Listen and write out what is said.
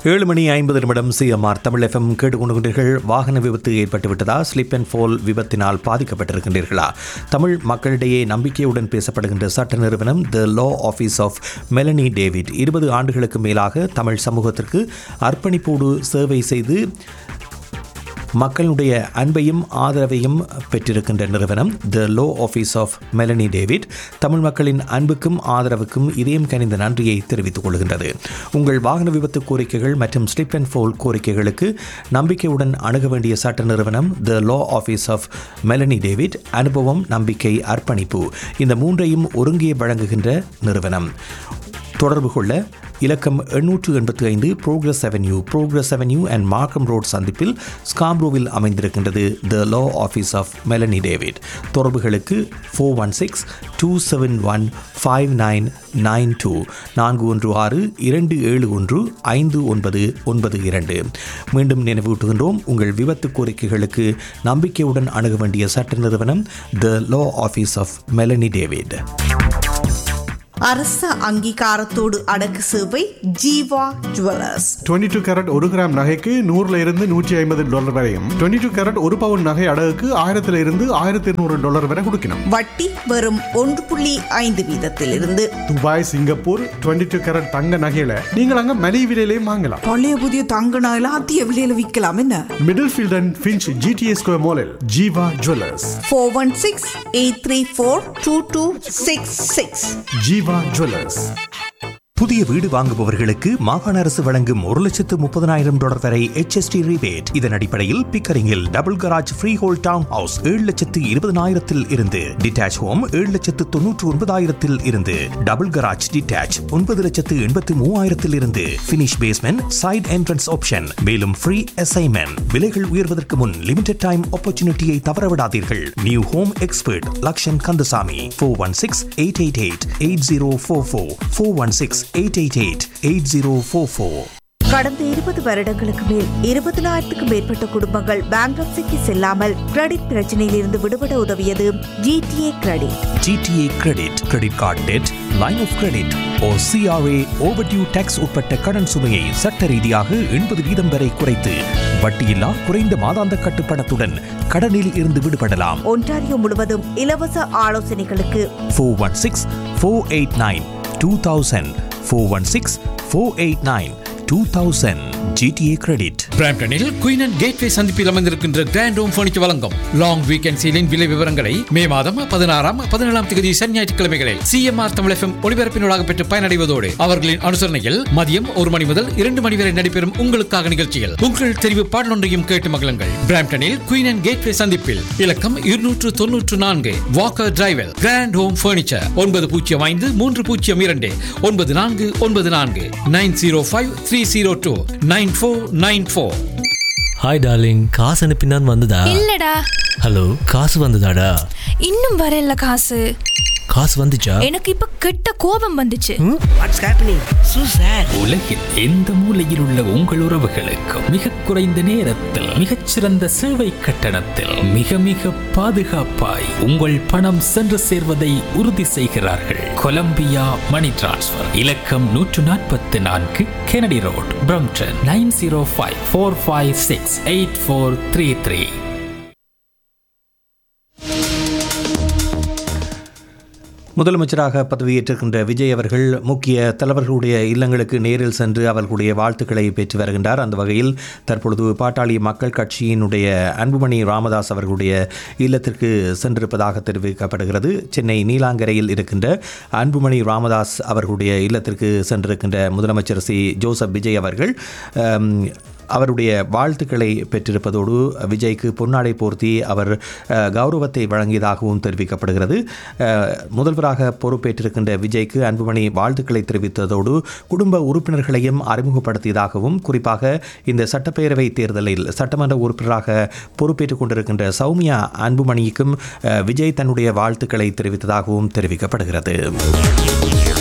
ஏழு மணி ஐம்பது நிமிடம் சிஎம்ஆர் தமிழ் எஃப்எம் கேட்டுக்கொண்டுகின்றீர்கள் வாகன விபத்து ஏற்பட்டுவிட்டதா ஸ்லிப் அண்ட் ஃபால் விபத்தினால் பாதிக்கப்பட்டிருக்கின்றீர்களா தமிழ் மக்களிடையே நம்பிக்கையுடன் பேசப்படுகின்ற சட்ட நிறுவனம் the law office of Melanie David இருபது ஆண்டுகளுக்கு மேலாக தமிழ் சமூகத்திற்கு அர்ப்பணிப்போடு சேவை செய்து மக்களுடைய அன்பையும் ஆதரவையும் பெற்றிருக்கின்ற நிறுவனம் the law office of Melanie David Tamil மக்களின் அன்புக்கும் ஆதரவுக்கும் இதயம் கனிந்த நன்றியை தெரிவித்துக் கொள்கின்றது உங்கள் வாகன விபத்து கோரிக்கைகள் மற்றும் ஸ்லிப் அண்ட் ஃபோல் கோரிக்கைகளுக்கு நம்பிக்கையுடன் அணுக வேண்டிய சட்ட நிறுவனம் the law office of Melanie David அனுபவம் நம்பிக்கை அர்ப்பணிப்பு இந்த மூன்றையும் ஒருங்கே வழங்குகின்ற நிறுவனம் தொடர்பு கொள்ள இலக்கம் எண்ணூற்று எண்பத்தி ஐந்து Progress Avenue Progress Avenue and Markham Road சந்திப்பில் ஸ்காம்ரோவில் அமைந்திருக்கின்றது the law office of Melanie David தொடர்புகளுக்கு four one six two seven one five nine nine two நான்கு ஒன்று ஆறு இரண்டு ஏழு ஒன்று ஐந்து ஒன்பது ஒன்பது இரண்டு மீண்டும் நினைவூட்டுகின்றோம் உங்கள் விபத்து கோரிக்கைகளுக்கு நம்பிக்கையுடன் அணுக வேண்டிய சட்ட நிறுவனம் the law office of Melanie David அரச அங்கீகாரத்தோடு அடக்கு சேவை ஜீவா ஜுவல்லர்ஸ் 22 டூ கேரட் ஒரு கிராம் நகைக்கு நூறுல இருந்து நூற்றி ஐம்பது டாலர் வரையும் 22 டூ கேரட் ஒரு பவுன் நகை அடகுக்கு ஆயிரத்துல இருந்து ஆயிரத்தி இருநூறு டாலர் வரை கொடுக்கணும் வட்டி வெறும் ஒன்று புள்ளி ஐந்து வீதத்திலிருந்து துபாய் சிங்கப்பூர் 22 டூ கேரட் தங்க நகையில நீங்கள் அங்க மலிவு விலையிலையும் வாங்கலாம் பழைய புதிய தங்க நகைலாம் அதிக விலையில விற்கலாம் என்ன Middlefield and Finch GTS square மாலில் Jeeva jewellers four one six eight three four two two six six Jeeva jewellers புதிய வீடு வாங்குபவர்களுக்கு மாகாண அரசு வழங்கும் ஒரு லட்சத்து முப்பதனாயிரம் டாலர் வரை HST rebate இதன் அடிப்படையில் பிக்கரிங்கில் double garage freehold townhouse ஏழு லட்சத்து இருபதனாயிரத்தில் இருந்து டிட்டாச் ஹோம் ஏழு லட்சத்து தொன்னூற்று ஒன்பதாயிரத்தில் இருந்து டபுள் கராஜ் டிட்டாச் ஒன்பது லட்சத்து எண்பத்து மூவாயிரத்தில் இருந்து finish basement side entrance option மேலும் ஃப்ரீ அசைன்மெண்ட் விலைகள் உயர்வதற்கு முன் லிமிடெட் டைம் ஆப்பர்ச்சுனிட்டியை தவறவிடாதீர்கள் new home expert Lakshan Kandasamy four one six eight eight eight eight zero four four four one six eight eight eight eight zero four four கடந்த இருபது வருடங்களுக்கு மேல் இருபதனாயிரத்துக்கும் மேற்பட்ட குடும்பங்கள் பேங்க்ரப்சிக்கு செல்லாமல் கிரெடிட் பிரச்சனையில் இருந்து விடுபட உதவியது GTA credit GTA credit credit card debt line of credit ஓ சிஆர்ஏ ஓவர்டியூ டேக்ஸ் உட்பட்ட கடன் சுமையை சட்ட ரீதியாக எண்பது வீதம் வரை குறைத்து வட்டியில்லா குறைந்த மாதாந்த கட்டுப்பணத்துடன் கடனில் இருந்து விடுபடலாம் ஒன்டாரியோ முழுவதும் இலவச ஆலோசனைகளுக்கு four one six four eight nine two thousand four one six four eight nine two thousand GTA credit பிராம்டனில் குயின் அண்ட் கேட்வே சந்திப்பில் அமைந்திருக்கின்ற கிராண்ட் ஹோம் ஃபர்னிச்சர் வழங்கும் லாங் வீக்கெண்ட் சீலின் விலை விவரங்களை மே மாதம் பதினாறாம் பதினேழாம் தேதி சனி ஞாயிற்றுக்கிழமைகளில் சிஎம்ஆர் தமிழ் எஃப்எம் ஒளிபரப்பினூடாக பெற்று பயனடைவதோடு அவர்களின் அனுசரணையில் மதியம் ஒரு மணி முதல் இரண்டு மணி வரை நடைபெறும் உங்களுக்காக நிகழ்ச்சிகள் உங்கள் தெரிவு பாடலொன்றையும் கேட்டு மகிழுங்கள் பிராம்டனில் குயின் அண்ட் கேட்வே சந்திப்பில் இலக்கம் இருநூற்று தொன்னூற்று நான்கு Walker Drive Grand Home Furniture ஒன்பது பூஜ்ஜியம் ஐந்து மூன்று பூஜ்ஜியம் இரண்டு ஒன்பது நான்கு ஒன்பது நான்கு nine zero five three zero two nine four nine four hi darling காசு அனுப்பினான் வந்ததா இல்லடா ஹலோ காசு வந்ததாடா இன்னும் வரல காசு காசு வந்துச்சா எனக்கு இப்ப கெட்ட கோபம் வந்துச்சு உலகில் எந்த மூலையில் உள்ள உங்கள் உறவுகளுக்கு மிக குறைந்த நேரத்தில் மிகச்சிறந்த சேவை கட்டணத்தில் மிக மிக பாதுகாப்பாய் உங்கள் பணம் சென்று சேர்வதை உறுதி செய்கிறார்கள் கொலம்பியா மணி டிரான்ஸ்ஃபர் இலக்கம் நூற்று நாற்பத்தி நான்கு Kennedy road Brampton nine zero five four five six eight four three three முதலமைச்சராக பதவியேற்றிருக்கின்ற விஜய் அவர்கள் முக்கிய தலைவர்களுடைய இல்லங்களுக்கு நேரில் சென்று அவர்களுடைய வாழ்த்துக்களை பெற்று வருகின்றார் அந்த வகையில் தற்பொழுது பாட்டாளி மக்கள் கட்சியினுடைய அன்புமணி ராமதாஸ் அவர்களுடைய இல்லத்திற்கு சென்றிருப்பதாக தெரிவிக்கப்படுகிறது சென்னை நீலாங்கரையில் இருக்கின்ற அன்புமணி ராமதாஸ் அவர்களுடைய இல்லத்திற்கு சென்றிருக்கின்ற முதலமைச்சர் சி ஜோசப் விஜய் அவர்கள் அம், அவருடைய வாழ்த்துக்களை பெற்றிருப்பதோடு விஜய்க்கு பொன்னாடை போர்த்தி அவர் அஹ், கௌரவத்தை வழங்கியதாகவும் தெரிவிக்கப்படுகிறது அஹ், முதல்வராக பொறுப்பேற்றிருக்கின்ற விஜய்க்கு அன்புமணி வாழ்த்துக்களை தெரிவித்ததோடு குடும்ப உறுப்பினர்களையும் அறிமுகப்படுத்தியதாகவும் குறிப்பாக இந்த சட்டப்பேரவை தேர்தலில் சட்டமன்ற உறுப்பினராக பொறுப்பேற்றுக் கொண்டிருக்கின்ற சௌமியா அன்புமணிக்கும் அஹ், விஜய் தன்னுடைய வாழ்த்துக்களை தெரிவித்ததாகவும் தெரிவிக்கப்படுகிறது